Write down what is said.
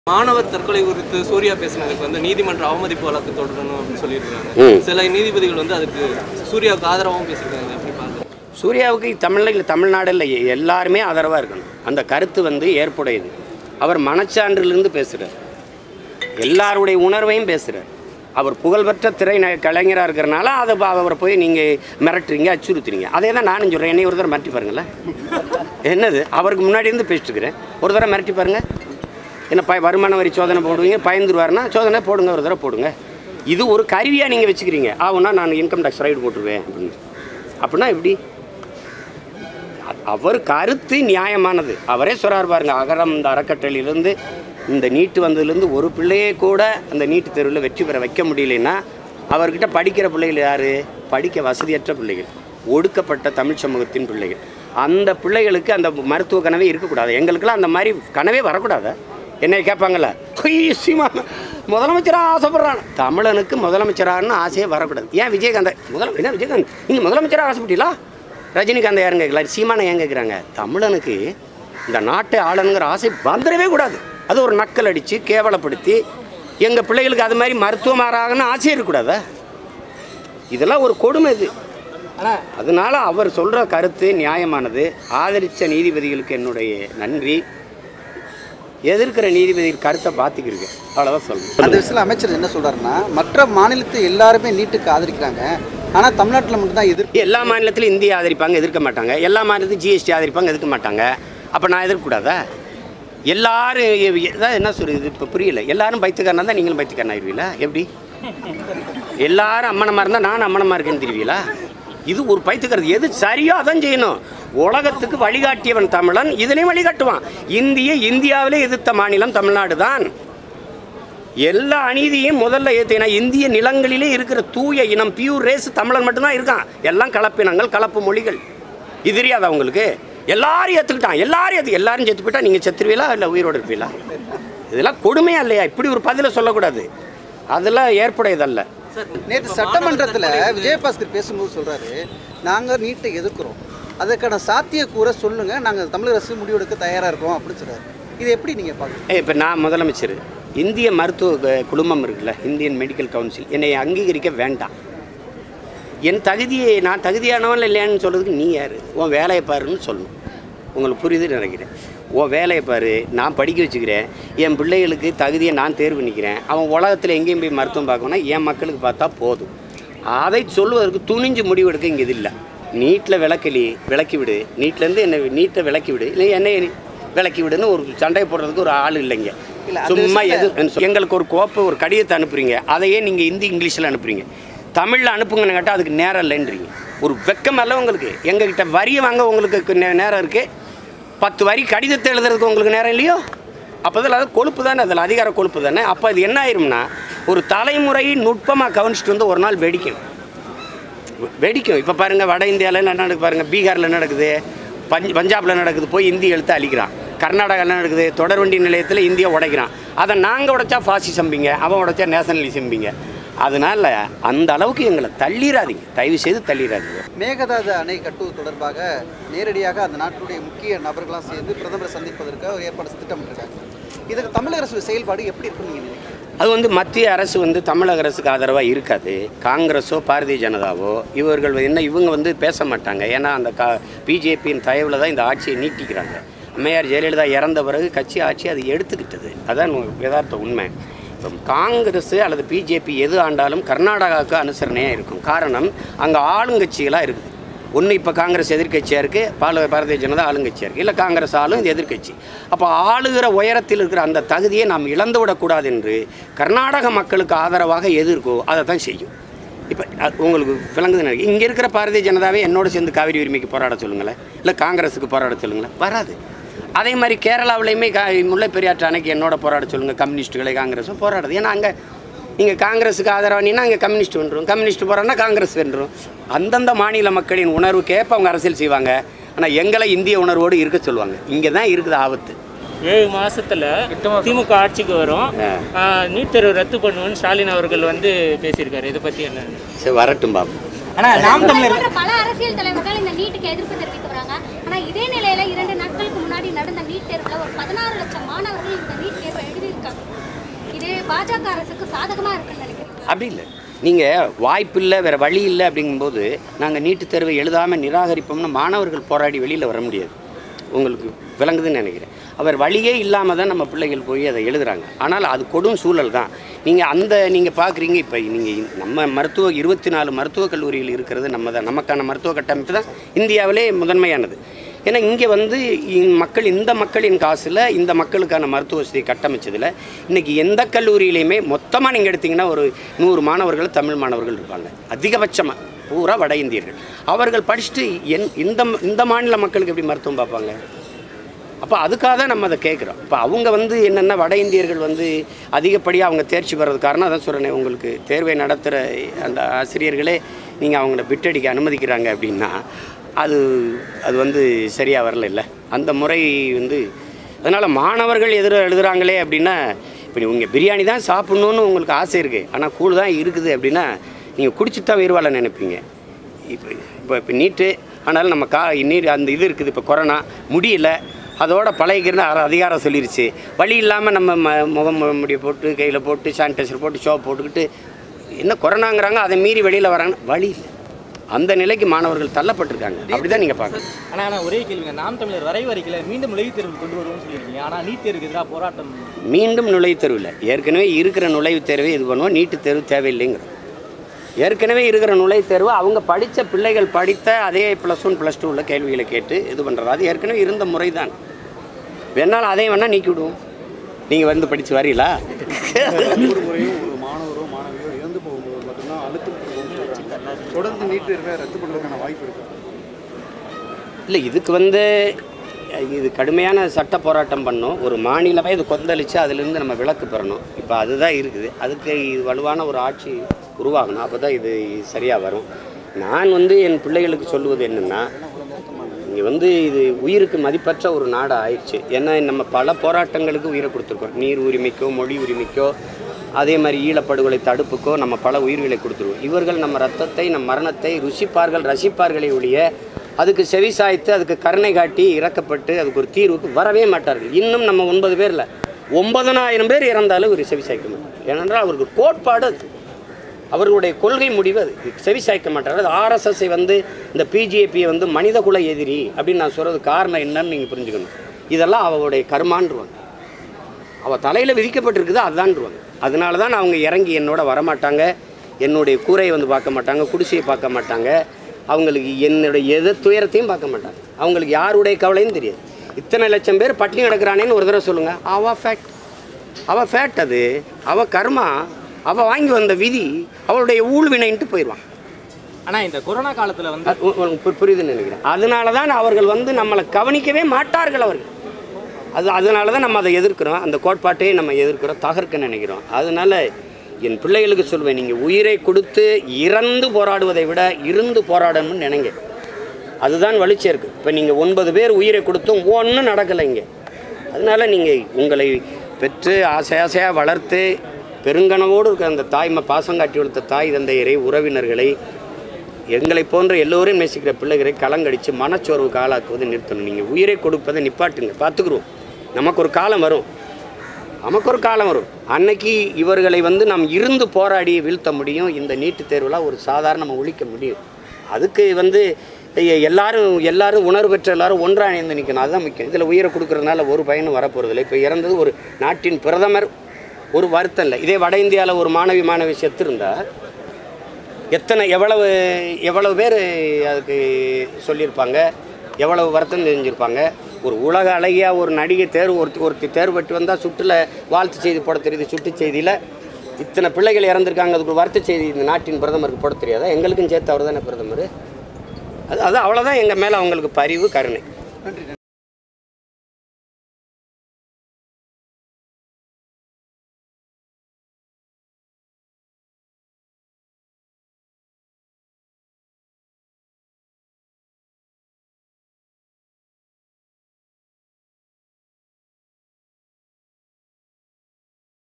மாணவர் தற்கொலை குறித்து சூர்யா பேசினதுக்கு வந்து நீதிமன்ற அவமதிப்பு வழக்கு தொடரணும் அப்படின்னு சொல்லியிருக்காங்க ம். சில நீதிபதிகள் வந்து அதுக்கு சூர்யாவுக்கு ஆதரவாகவும் பேசியிருக்காங்க எப்படி பார்க்குறேன் சூர்யாவுக்கு தமிழில் தமிழ்நாடுல எல்லாருமே ஆதரவாக இருக்கணும் அந்த கருத்து வந்து ஏற்புடையது அவர் மனச்சான்றிலிருந்து பேசுகிறார் எல்லாருடைய உணர்வையும் பேசுகிறார் அவர் புகழ்பெற்ற திரை ந- கலைஞராக இருக்கிறனால அதை ப- அவரை போய் நீங்கள் மிரட்டுறீங்க அச்சுறுத்துறீங்க அதே தான் நானும் சொல்கிறேன் என்னை ஒரு தடவை மிரட்டி பாருங்களேன் என்னது அவருக்கு முன்னாடி இருந்து பேசிட்டு இருக்கிறேன் ஒரு தடவை மிரட்டி பாருங்க என்ன பய வருமான வரி சோதனை போடுவீங்க பயந்துருவாருன்னா சோதனை போடுங்க ஒரு தடவை போடுங்க இது ஒரு கருவியாக நீங்கள் வச்சுக்கிறீங்க ஆகுனா நான் இன்கம் டேக்ஸ் ரைடு போட்டுருவேன் அப்படின்னு அப்படின்னா எப்படி அ- அவர் கருத்து நியாயமானது அவரே சொல்றார் பாருங்க அகரம் இந்த அறக்கட்டளையிலிருந்து இந்த நீட்டு வந்ததுலேருந்து ஒரு பிள்ளையே கூட அந்த நீட்டு தேர்வில் வெற்றி பெற வைக்க முடியலன்னா அவர்கிட்ட படிக்கிற பிள்ளைகள் யார் படிக்க வசதியற்ற பிள்ளைகள் ஒடுக்கப்பட்ட தமிழ் சமூகத்தின் பிள்ளைகள் அந்த பிள்ளைகளுக்கு அந்த மருத்துவ கனவே இருக்கக்கூடாது எங்களுக்கெல்லாம் அந்த மாதிரி கனவே வரக்கூடாது என்னை கேட்பாங்கல்ல "ஐய், சீமா முதலமைச்சராக ஆசைப்படுறான் தமிழனுக்கு முதலமைச்சராகனு ஆசையே வரக்கூடாது ஏன் விஜயகாந்த் முதல என்ன விஜயகாந்த் நீங்கள் முதலமைச்சராக ஆசைப்பட்டீங்களா ரஜினிகாந்த் யாரும் கேட்கல சீமானை ஏன் கேட்குறாங்க தமிழனுக்கு இந்த நாட்டை ஆளணுங்கிற ஆசை வந்துடவே கூடாது அது ஒரு நக்கல் அடித்து கேவலப்படுத்தி எங்கள் பிள்ளைகளுக்கு அது மாதிரி மருத்துவமாராகனு ஆசை இருக்கக்கூடாதா இதெல்லாம் ஒரு கொடுமை இது அதனால அவர் சொல்கிற கருத்து நியாயமானது ஆதரித்த நீதிபதிகளுக்கு என்னுடைய நன்றி எதிர்க்கிற நீதிபதிகள் கருத்தை பார்த்துக்கிருக்கு அவ்வளோதான் அந்த சொல்லணும் விஷயத்தில் அமைச்சர் என்ன சொல்றாருன்னா மற்ற மாநிலத்தை எல்லாருமே நீட்டுக்கு ஆதரிக்கிறாங்க ஆனால் தமிழ்நாட்டில் மட்டும்தான் எதிர்ப்பு எல்லா மாநிலத்திலும் இந்திய ஆதரிப்பாங்க எதிர்க்க மாட்டாங்க எல்லா மாநிலத்திலும் ஜிஎஸ்டி ஆதரிப்பாங்க எதிர்க்க மாட்டாங்க அப்போ நான் எதிர்க்கக்கூடாதா எல்லாரும் எ- எ- அதான் என்ன சொல்லுது இப்போ புரியல எல்லாரும் பைத்துக்காரனா தான் நீங்களும் பைத்துக்காரன் ஆயிடுவீங்களா எப்படி எல்லாரும் அம்மனமாக இருந்தால் நான் அம்மனமாக இருக்கேன்னு தெரியுவீங்களா இது ஒரு பைத்துக்கிறது எது சரியோ அதான் செய்யணும் உலகத்துக்கு வழிகாட்டியவன் தமிழன் இதனையும் வழிகாட்டுவான் இந்திய இந்தியாவிலே எதிர்த்த மாநிலம் தமிழ்நாடு தான் எல்லா அநீதியும் முதல்ல ஏற்றினா இந்திய நிலங்களிலே இருக்கிற தூய இனம் பியூர் ரேஸ் தமிழன் மட்டும்தான் இருக்கான் எல்லாம் கலப்பினங்கள் கலப்பு மொழிகள் இது தெரியாதா உங்களுக்கு எல்லாரும் ஏற்றுக்கிட்டான் எல்லாரும் ஏற்று எல்லாரும் செத்து போயிட்டா நீங்கள் செத்துருவீங்களா இல்லை உயிரோடு இருப்பீங்களா இதெல்லாம் கொடுமையா இல்லையா இப்படி ஒரு பதிலை சொல்லக்கூடாது அதெல்லாம் ஏற்புடையதல்ல நேற்று சட்டமன்றத்தில் விஜயபாஸ்கர் பேசும்போது சொல்றாரு நாங்கள் நீட்டை எதிர்க்கிறோம் அதுக்கான சாத்தியக்கூறை சொல்லுங்க நாங்கள் தமிழக அரசு முடிவெடுக்க தயாராக இருக்கோம் அப்படின்னு சொல்றாரு இது எப்படி நீங்கள் பார்க்குறீங்க இப்போ நான் முதலமைச்சர் இந்திய மருத்துவ க- குழுமம் இருக்குல்ல இந்தியன் மெடிக்கல் கவுன்சில் என்னை அங்கீகரிக்க வேண்டாம் என் தகுதியை நான் தகுதியானவன் இல்லையான்னு சொல்கிறதுக்கு நீ யார் உன் வேலையை பாருன்னு சொல்லணும் உங்களுக்கு புரியுதுன்னு நினைக்கிறேன் உன் வேலையை பாரு நான் படிக்க வச்சுக்கிறேன் என் பிள்ளைகளுக்கு தகுதியை நான் தேர்வு நிற்கிறேன் அவன் உலகத்தில் எங்கேயும் போய் மருத்துவம் பார்க்கணும்னா என் மக்களுக்கு பார்த்தா போதும் அதை சொல்வதற்கு துணிஞ்சு முடிவெடுக்க இங்கே இது இல்லை நீட்டில் விளக்கலி விளக்கி விடு நீட்லேருந்து என்னை நீட்டை விளக்கி விடு இல்லை என்னை விளக்கி விடுன்னு ஒரு சண்டை போடுறதுக்கு ஒரு ஆள் இல்லைங்க இல்ல, அந்த சும்மா விஷயத்துல- எது எங்களுக்கு ஒரு கோப்பை ஒரு கடிதத்தை அனுப்புறீங்க அதையே நீங்கள் ஹிந்தி இங்கிலீஷில் அனுப்புறீங்க தமிழில் அனுப்புங்கன்னு கேட்டால் அதுக்கு நேரம் இல்லைன்றீங்க ஒரு வெக்கம் அல்ல உங்களுக்கு எங்ககிட்ட வரியை வாங்க உங்களுக்கு நே- நேரம் இருக்குது பத்து வரி கடிதத்தை எழுதுறதுக்கு உங்களுக்கு நேரம் இல்லையோ அப்போ அதில் அது கொழுப்பு தானே அதில் அதிகார கொழுப்பு தானே அப்போ அது என்ன ஆயிரும்னா ஒரு தலைமுறை நுட்பமாக கவனிச்சிட்டு வந்து ஒரு நாள் வெடிக்கும் வெடிக்கும் இப்போ பாருங்கள் வட இந்தியாவில் என்ன நடக்குது பாருங்கள் பீகாரில் என்ன நடக்குது பஞ்ச் பஞ்சாபில் நடக்குது போய் இந்தி எழுத்து அழிக்கிறான் கர்நாடகாவில் என்ன நடக்குது தொடர்வண்டி நிலையத்தில் இந்தியை உடைக்கிறான் அதை நாங்கள் உடைச்சா ஃபாசிசம்பிங்க அவன் உடைச்சா நேஷனலிசம்பிங்க அதனால் அந்த அளவுக்கு எங்களை தள்ளிடாதீங்க தயவு செய்து தள்ளிடாதீங்க மேகதாது அணை கட்டுவது தொடர்பாக நேரடியாக அந்த நாட்டுடைய முக்கிய நபர்களாம் சேர்ந்து பிரதமரை சந்திப்பதற்கு ஒரு ஏற்பாடு திட்டமிட்டிருக்காங்க இதுக்கு தமிழக அரசு செயல்பாடு எப்படி இருக்குன்னு நீங்கள் நினைக்கிறீங்க அது வந்து மத்திய அரசு வந்து தமிழக அரசுக்கு ஆதரவாக இருக்காது காங்கிரஸோ பாரதிய ஜனதாவோ இவர்கள் என்ன இவங்க வந்து பேச மாட்டாங்க ஏன்னா அந்த கா பிஜேபியின் தயவில் தான் இந்த ஆட்சியை நீட்டிக்கிறாங்க அம்மையார் ஜெயலலிதா இறந்த பிறகு கட்சி ஆட்சி அது எடுத்துக்கிட்டது அதான் யதார்த்த உண்மை இப்போ காங்கிரஸ் அல்லது பிஜேபி எது ஆண்டாலும் கர்நாடகாவுக்கு அனுசரணையாக இருக்கும் காரணம் அங்கே ஆளுங்கட்சிகளாக இருக்குது ஒன்று இப்போ காங்கிரஸ் எதிர்க்கட்சியாக இருக்குது பால பாரதிய ஜனதா ஆளுங்கட்சியாக இருக்குது இல்லை காங்கிரஸ் ஆளும் இது எதிர்க்கட்சி அப்போ ஆளுகிற உயரத்தில் இருக்கிற அந்த தகுதியை நாம் இழந்து விடக்கூடாது என்று கர்நாடக மக்களுக்கு ஆதரவாக எது இருக்கோ அதை தான் செய்யும் இப்போ உங்களுக்கு விளங்குது இங்கே இருக்கிற பாரதிய ஜனதாவே என்னோடு சேர்ந்து காவிரி உரிமைக்கு போராட சொல்லுங்களேன் இல்லை காங்கிரஸுக்கு போராட சொல்லுங்களேன் வராது அதே மாதிரி கேரளாவிலையுமே கா முல்லை பெரியாற்று அணைக்கு என்னோட போராட சொல்லுங்கள் கம்யூனிஸ்ட்டுகளை காங்கிரஸும் போராடுது ஏன்னா அங்கே நீங்கள் காங்கிரஸுக்கு ஆதரவானீங்கன்னா அங்கே கம்யூனிஸ்ட் வென்றும் கம்யூனிஸ்ட் போகிறோன்னா காங்கிரஸ் வென்றும் அந்தந்த மாநில மக்களின் உணர்வுக்கேற்ப அவங்க அரசியல் செய்வாங்க ஆனால் எங்களை இந்திய உணர்வோடு இருக்க சொல்லுவாங்க இங்கே தான் இருக்குது ஆபத்து ஏழு மாசத்துல திமுக ஆட்சிக்கு வரும் ஆ, நீட் தேர்வு ரத்து பண்ணுவேன்னு ஸ்டாலின் அவர்கள் வந்து பேசியிருக்காரு இதை பத்தி என்ன சரி வரட்டும் பாபு ஆனா நாம் தமிழர் போன்ற பல அரசியல் தலைவர்கள் இந்த நீட்டுக்கு எதிர்ப்பு தெரிவித்து வராங்க ஆனா இதே நிலையில இரண்டு நாட்களுக்கு முன்னாடி முன்னாடி நடந்த நீட் தேர்வுல ஒரு பதினாறு லட்சம் மாணவர்கள் இந்த நீட் தேர்வை எழுதியிருக்காங்க இது பாஜக அரசுக்கு சாதகமா இருக்குன்னு நினைக்கிறேன் அப்படி இல்லை நீங்கள் வாய்ப்பு இல்லை வேறு வழி இல்லை அப்படிங்கும்போது நாங்கள் நீட்டுத் தேர்வை எழுதாமல் நிராகரிப்போம்னு மாணவர்கள் போராடி வெளியில் வர முடியாது உங்களுக்கு விளங்குதுன்னு நினைக்கிறேன் அவர் வழியே இல்லாமல் தான் நம்ம பிள்ளைகள் போய் அதை எழுதுறாங்க ஆனால் அது கொடும் சூழல் தான் நீங்கள் அந்த நீங்கள் பார்க்குறீங்க இப்போ நீங்கள் நம்ம மருத்துவ இருபத்தி நாலு மருத்துவக் கல்லூரிகள் இருக்கிறது நம்ம தான் நமக்கான மருத்துவ கட்டமைப்பு தான் இந்தியாவிலே முதன்மையானது ஏன்னா இங்கே வந்து இ- மக்கள் இந்த மக்களின் காசில் இந்த மக்களுக்கான மருத்துவ வசதி கட்டமைச்சதில் இன்றைக்கி எந்த கல்லூரியிலையுமே மொத்தமாக நீங்கள் எடுத்தீங்கன்னா ஒரு நூறு மாணவர்கள் தமிழ் மாணவர்கள் இருப்பாங்க அதிகபட்சமாக பூரா வட இந்தியர்கள் அவர்கள் படிச்சுட்டு என் இந்த இந்த மாநில மக்களுக்கு எப்படி மருத்துவம் பார்ப்பாங்க அப்போ அதுக்காக தான் நம்ம அதை கேட்குறோம் இப்போ அவங்க வந்து என்னென்னா வட இந்தியர்கள் வந்து அதிகப்படியாக அவங்க தேர்ச்சி பெறது காரணம் அதான் சொல்கிறேனே உங்களுக்கு தேர்வை நடத்துகிற அந்த ஆசிரியர்களே நீங்கள் அவங்கள பிட்டடிக்க அனுமதிக்கிறாங்க அப்படின்னா அது அது வந்து சரியாக வரல இல்லை அந்த முறை வந்து அதனால் மாணவர்கள் எதிர எழுதுகிறாங்களே அப்படின்னா இப்போ நீங்கள் பிரியாணி தான் சாப்பிட்ணுன்னு உங்களுக்கு ஆசை இருக்குது ஆனால் கூழ் தான் இருக்குது அப்படின்னா நீங்கள் குடிச்சிட்டு தான் உயிர் வாழ நினைப்பீங்க இப்போ இப்போ இப்போ நீட்டு ஆனாலும் நம்ம கா நீர் அந்த இது இருக்குது இப்போ கொரோனா முடியல அதோட பழகிக்கிறன்னு அர- அதிகாரம் சொல்லிருச்சு வழி இல்லாமல் நம்ம ம முகம் முடிய போட்டு கையில் போட்டு சானிடைசர் போட்டு ஷோ போட்டுக்கிட்டு என்ன கொரோனாங்கிறாங்க அதை மீறி வெளியில் வராங்க வழி இல்லை அந்த நிலைக்கு மாணவர்கள் தள்ளப்பட்டிருக்காங்க அப்படி தான் நீங்கள் பார்க்கணும் ஆனால் ஆனால் ஒரே கேள்விங்க நாம் தமிழர் வரைவு அறிக்கையில் மீண்டும் நுழைவுத் தேர்வு கொண்டு வருவோம்னு சொல்லியிருக்கீங்க ஆனால் நீட் தேர்வுக்கு எதிராக போராட்டம் மீண்டும் நுழைவுத் தேர்வு இல்லை ஏற்கனவே இருக்கிற நுழைவுத் தேர்வை இது பண்ணுவோம் நீட்டுத் தேர்வு தேவையில்லைங்கிறோம் ஏற்கனவே இருக்கிற நுழைவுத் தேர்வு அவங்க படித்த பிள்ளைகள் படித்த அதே ப்ளஸ் ஒன் ப்ளஸ் டூ உள்ள கேள்விகளை கேட்டு இது பண்ணுறது அது ஏற்கனவே இருந்த முறை தான் வேணாலும் அதையும் வேணால் நீக்கி விடுவோம் நீங்கள் வந்து படித்து வரீங்களா ஒவ்வொரு முறையும் ஒரு மாணவரோ மாணவியோ இறந்து போகும்போது மட்டும்தான் அழுத்தம் கொடுக்கும்னு சொல்றாங்க. தொடர்ந்து நீட் தேர்வை ரத்து பண்ணுறதுக்கான வாய்ப்பு இருக்கு இல்லை இதுக்கு வந்து இது கடுமையான சட்ட போராட்டம் பண்ணோம் ஒரு மாநிலமே இது கொந்தளித்து அதிலிருந்து நம்ம விலக்கு பெறணும் இப்போ அதுதான் இருக்குது அதுக்கு இது வலுவான ஒரு ஆட்சி உருவாகணும் அப்போ தான் இது சரியாக வரும் நான் வந்து என் பிள்ளைகளுக்கு சொல்லுவது என்னென்னா இங்கே வந்து இது உயிருக்கு மதிப்பற்ற ஒரு நாடு ஆயிடுச்சு ஏன்னா நம்ம பல போராட்டங்களுக்கு உயிரை கொடுத்துருக்கோம் நீர் உரிமைக்கோ மொழி உரிமைக்கோ அதே மாதிரி ஈழப்படுகொலை தடுப்புக்கோ நம்ம பல உயிர்களை கொடுத்துருவோம் இவர்கள் நம்ம ரத்தத்தை நம் மரணத்தை ருசிப்பார்கள் ரசிப்பார்களே ஒழிய அதுக்கு செவி சாய்த்து அதுக்கு கருணை காட்டி இறக்கப்பட்டு அதுக்கு ஒரு தீர்வுக்கு வரவே மாட்டார்கள் இன்னும் நம்ம ஒன்பது பேரில் ஒன்பதனாயிரம் பேர் இறந்தாலும் ஒரு செவி சாய்க்க மாட்டார் ஏனென்றால் அவருக்கு கோட்பாடு அது அவர்களுடைய கொள்கை முடிவு அது செவி சாய்க்க மாட்டார் அது ஆர்எஸ்எஸ்ஐ வந்து இந்த பிஜேபியை வந்து மனிதகுல எதிரி அப்படின்னு நான் சொல்கிறது காரணம் என்னன்னு நீங்கள் புரிஞ்சுக்கணும் இதெல்லாம் அவளுடைய கர்மான்றுவாங்க அவள் தலையில் விதிக்கப்பட்டிருக்குது அதுதான்ருவாங்க அதனால தான் அவங்க இறங்கி என்னோட வரமாட்டாங்க என்னுடைய கூரையை வந்து பார்க்க மாட்டாங்க குடிசையை பார்க்க மாட்டாங்க அவங்களுக்கு என்னுடைய எது துயரத்தையும் பார்க்க மாட்டாங்க அவங்களுக்கு யாருடைய கவலையும் தெரியாது இத்தனை லட்சம் பேர் பட்டினி கிடக்குறானேன்னு ஒரு தடவை சொல்லுங்கள் அவள் ஃபேக்ட் அவள் ஃபேக்ட் அது அவள் கர்மா அவள் வாங்கி வந்த விதி அவளுடைய ஊழ்வினைன்ட்டு போயிடுவான் ஆனால் இந்த கொரோனா காலத்தில் வந்து அது உ- உனக்கு பு- புரியுதுன்னு நினைக்கிறேன் அதனால தான் அவர்கள் வந்து நம்மளை கவனிக்கவே மாட்டார்கள் அவர்கள் அது அதனால தான் நம்ம அதை எதிர்க்கிறோம் அந்த கோட்பாட்டையே நம்ம எதிர்க்கிறோம் தகர்க்க நினைக்கிறோம் அதனால என் பிள்ளைகளுக்கு சொல்வேன் நீங்கள் உயிரை கொடுத்து இறந்து போராடுவதை விட இருந்து போராடணும்னு நினைங்க அதுதான் வலிச்சே இருக்குது இப்போ நீங்கள் ஒன்பது பேர் உயிரை கொடுத்தும் ஒன்றும் நடக்கலை இங்கே அதனால நீங்கள் உங்களை பெற்று ஆசை ஆசையாக வளர்த்து பெருங்கனவோடு இருக்கிற அந்த தாய்மை பாசம் காட்டி வளர்த்த தாய் தந்தையரை உறவினர்களை எங்களை போன்ற எல்லோரையும் நேசிக்கிற பிள்ளைகளை கலங்கடித்து மனச்சோர்வுக்கு ஆளாக்குவதை நிறுத்தணும் நீங்கள் உயிரை கொடுப்பதை நிப்பாட்டுங்க பார்த்துக்குருவோம் நமக்கு ஒரு காலம் வரும் நமக்கு ஒரு காலம் வரும் அன்னைக்கு இவர்களை வந்து நாம் இருந்து போராடி வீழ்த்த முடியும் இந்த நீட்டுத் தேர்வுலாம் ஒரு சாதாரண நம்ம ஒழிக்க முடியும் அதுக்கு வந்து எ- எல்லாரும் எல்லாரும் உணர்வு பெற்ற எல்லாரும் ஒன்றாக இணைந்து நிற்கணும் அதுதான் முக்கியம் இதில் உயிரை கொடுக்கறதுனால ஒரு பயனும் வரப்போகிறதில்ல இப்போ இறந்தது ஒரு நாட்டின் பிரதமர் ஒரு வருத்தம் இல்லை இதே வட இந்தியாவில் ஒரு மாணவி மாணவி செத்துருந்தா எத்தனை எவ்வளவு எவ்வளவு பேர் அதுக்கு சொல்லியிருப்பாங்க எவ்வளவு வருத்தம் தெரிஞ்சிருப்பாங்க ஒரு உலக அழகியாக ஒரு நடிகை தேர்வு ஒருத்தி ஒருத்தி தேர்வு பெற்று வந்தால் சுற்றுல வாழ்த்து செய்தி போட தெரியுது சுட்டு செய்தியில் இத்தனை பிள்ளைகள் இறந்துருக்காங்க அதுக்கு ஒரு வருத்த செய்தி இந்த நாட்டின் பிரதமருக்கு போட தெரியாதா எங்களுக்கும் சேர்த்து அவர் தானே பிரதமர் அது அது அவ்வளோதான் எங்கள் மேலே அவங்களுக்கு பரிவு கருணை